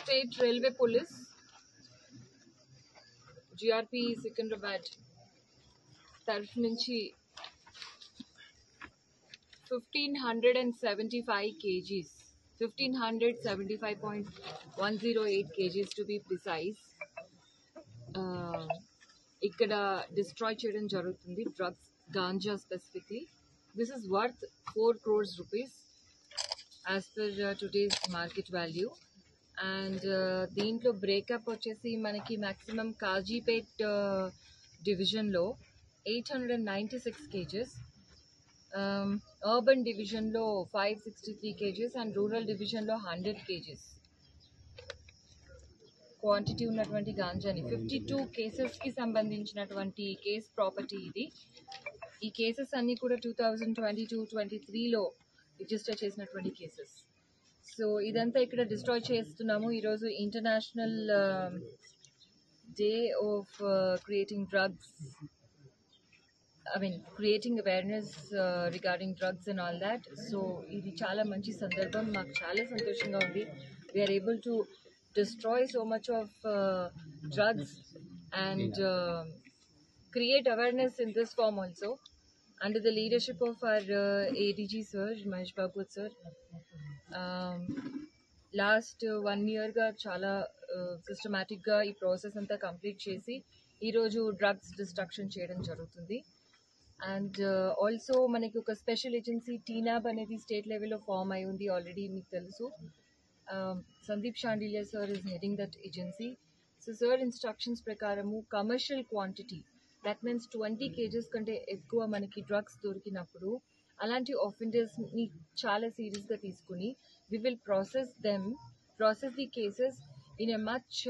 State railway police GRP Secunderabad తరఫు నుంచి fifteen hundred and seventy five KGs fifteen hundred seventy five point one zero eight KGs to be precise ఇక్కడ destroy చేయడం జరుగుతుంది drugs ganja specifically this is worth four crores rupees as per today's market value and దీంట్లో breakup వచ్చేసి మనకి maximum Kazipet డివిజన్లో eight hundred and ninety six KGs urban డివిజన్లో five sixty three KGs and rural డివిజన్లో hundred KGs quantity ఉన్నటువంటి గాంజాని fifty two కేసెస్కి సంబంధించినటువంటి case property ఇది ఈ కేసెస్ అన్నీ కూడా two thousand twenty two twenty త్రీలో రిజిస్టర్ చేసినటువంటి కేసెస్ సో ఇదంతా ఇక్కడ డిస్ట్రాయ్ చేస్తున్నాము ఈరోజు international day of creating drugs I mean creating awareness regarding drugs and all that so ఇది చాలా మంచి సందర్భం మాకు చాలా సంతోషంగా ఉంది we are able to destroy so much of uh, drugs and uh, create awareness in this form also under the leadership of our uh, ADG sir, Mahesh Bhagwat sir. Um, last one ఇయర్గా చాలా సిస్టమేటిక్గా ఈ process అంతా complete చేసి ఈరోజు drugs destruction చేయడం జరుగుతుంది and also మనకి ఒక స్పెషల్ ఏజెన్సీ టీనాబ్ అనేది స్టేట్ లెవెల్లో ఫామ్ అయి ఉంది ఆల్రెడీ మీకు తెలుసు Sandeep Shandilya sir is heading that agency so sir instructions ప్రకారము commercial quantity that means twenty KGs కంటే ఎక్కువ మనకి డ్రగ్స్ దొరికినప్పుడు అలాంటి ఆఫెండర్స్ని చాలా సీరియస్గా తీసుకుని we will process them process the cases in a much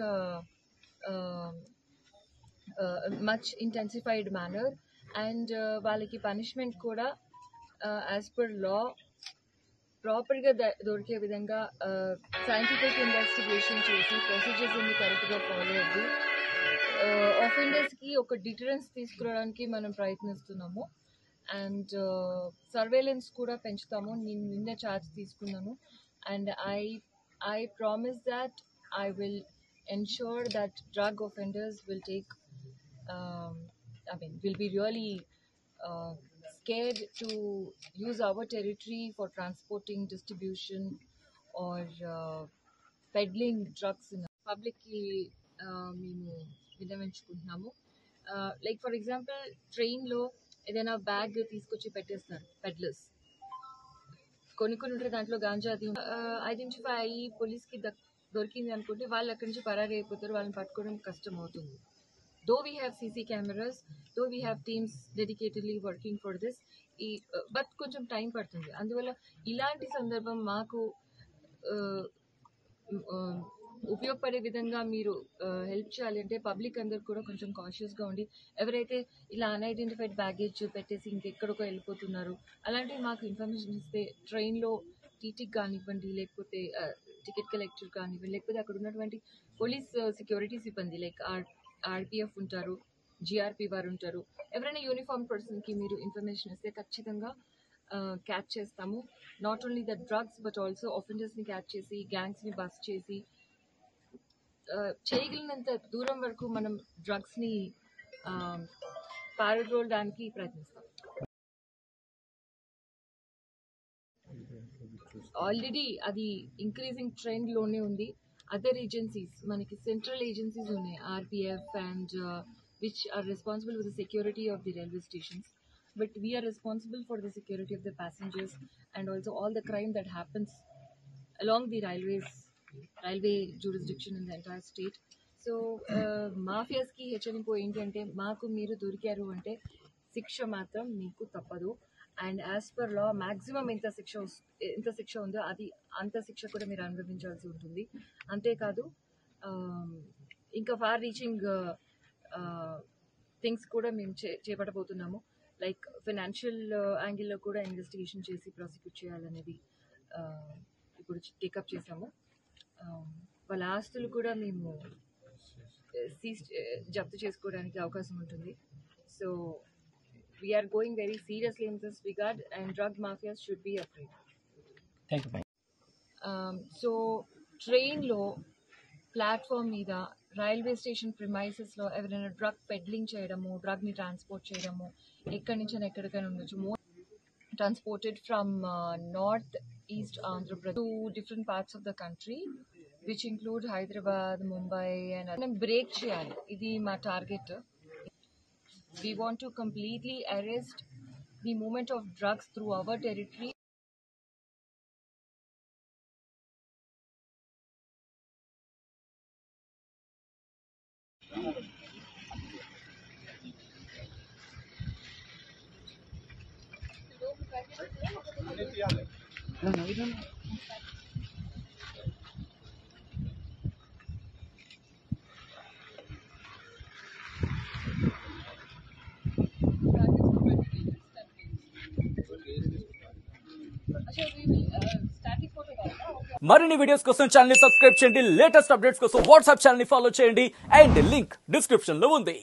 much intensified manner and వాళ్ళకి పనిష్మెంట్ కూడా యాజ్ పర్ లా ప్రాపర్గా దొరికే విధంగా సైంటిఫిక్ ఇన్వెస్టిగేషన్ చేసి ప్రొసీజర్స్ అన్ని కరెక్ట్గా ఫాలో అవ్వి ఆఫెండర్స్కి ఒక డిటరెన్స్ తీసుకురావడానికి మనం ప్రయత్నిస్తున్నాము అండ్ సర్వేలెన్స్ కూడా పెంచుతాము నేను నిన్న ఛార్జ్ తీసుకున్నాను and I I promise that I will ensure that drug offenders will take I mean will be really scared to use our territory for transporting, distribution, or uh, peddling drugs in publicly మేము విన్నవించుకుంటున్నాము like for example ట్రైన్లో ఏదైనా bag తీసుకొచ్చి పెట్టేస్తారు peddlers కొన్ని కొన్ని ఉంటారు దాంట్లో గాంజా అది ఐడెంటిఫై అయ్యి పోలీస్కి దక్ దొరికింది అనుకుంటే వాళ్ళు అక్కడి నుంచి పరారీ అయిపోతారు వాళ్ళని పట్టుకోవడం కష్టం అవుతుంది though we have CC cameras though we have teams dedicatedly working for this ఈ బట్ కొంచెం టైం పడుతుంది అందువల్ల ఇలాంటి సందర్భం మాకు ఉపయోగపడే విధంగా మీరు హెల్ప్ చేయాలి అంటే పబ్లిక్ అందరు కూడా కొంచెం కాషియస్గా ఉండి ఎవరైతే ఇలా అన్ఐడెంటిఫైడ్ బ్యాగేజ్ పెట్టేసి ఇంకెక్కడికో వెళ్ళిపోతున్నారు అలాంటివి మాకు ఇన్ఫర్మేషన్ ఇస్తే ట్రైన్లో టీటీకి కానివ్వండి లేకపోతే టికెట్ కలెక్టర్ కానివ్వండి లేకపోతే అక్కడ ఉన్నటువంటి పోలీస్ సెక్యూరిటీ సిబ్బంది లైక్ ఆర్ ఆర్పిఎఫ్ ఉంటారు జిఆర్పి వారు ఉంటారు ఎవరైనా యూనిఫామ్ పర్సన్కి మీరు ఇన్ఫర్మేషన్ ఇస్తే ఖచ్చితంగా క్యాచ్ చేస్తాము not only the drugs but also ఆఫెండర్స్ని క్యాచ్ చేసి గ్యాంగ్స్ని బస్ చేసి చేయగలిగినంత దూరం వరకు మనం డ్రగ్స్ని పారద్రోలడానికి ప్రయత్నిస్తాం ఆల్రెడీ అది ఇంక్రీజింగ్ ట్రెండ్లోనే ఉంది అదర్ ఏజెన్సీస్ మనకి సెంట్రల్ ఏజెన్సీస్ ఉన్నాయి RPF and which are responsible for the security of the railway stations but we are responsible for the security of the passengers and also all the crime that happens along the railways railway jurisdiction in the entire state so మాఫియాస్కి హెచ్చరింపు ఏంటంటే మాకు మీరు దొరికారు అంటే శిక్ష మాత్రం మీకు తప్పదు and as per law maximum ఎంత శిక్ష ఎంత శిక్ష ఉందో అది అంత శిక్ష కూడా మీరు అనుభవించాల్సి ఉంటుంది అంతేకాదు ఇంకా ఫార్ రీచింగ్ థింగ్స్ కూడా మేము చే చేపట్టబోతున్నాము లైక్ ఫైనాన్షియల్ యాంగిల్లో కూడా ఇన్వెస్టిగేషన్ చేసి ప్రాసిక్యూట్ చేయాలనేది ఇప్పుడు టేకప్ చేసాము వాళ్ళ ఆస్తులు కూడా మేము సీజ్ జప్తు చేసుకోవడానికి అవకాశం ఉంటుంది so we are going very seriously in this regard and drug mafias should be afraid thank you um, so ట్రైన్లో ప్లాట్ఫామ్ మీద రైల్వే స్టేషన్ ప్రిమైసెస్లో ఎవరైనా డ్రగ్ పెడ్లింగ్ చేయడము డ్రగ్ని ట్రాన్స్పోర్ట్ చేయడము ఎక్కడి నుంచి ఎక్కడికైనా ఉండొచ్చు మో transported from north east Andhra Pradesh to different parts of the country which include Hyderabad Mumbai and మనం బ్రేక్ చేయాలి ఇది మా target we want to completely arrest the movement of drugs through our territory Acha, we will uh, static photo डालना okay. మరిన్ని videos కోసం channel ని subscribe చేయండి latest updates కోసం వాట్సాప్ ఛానల్ ని ఫాలో చేయండి అండ్ లింక్ డిస్క్రిప్షన్ లో ఉంది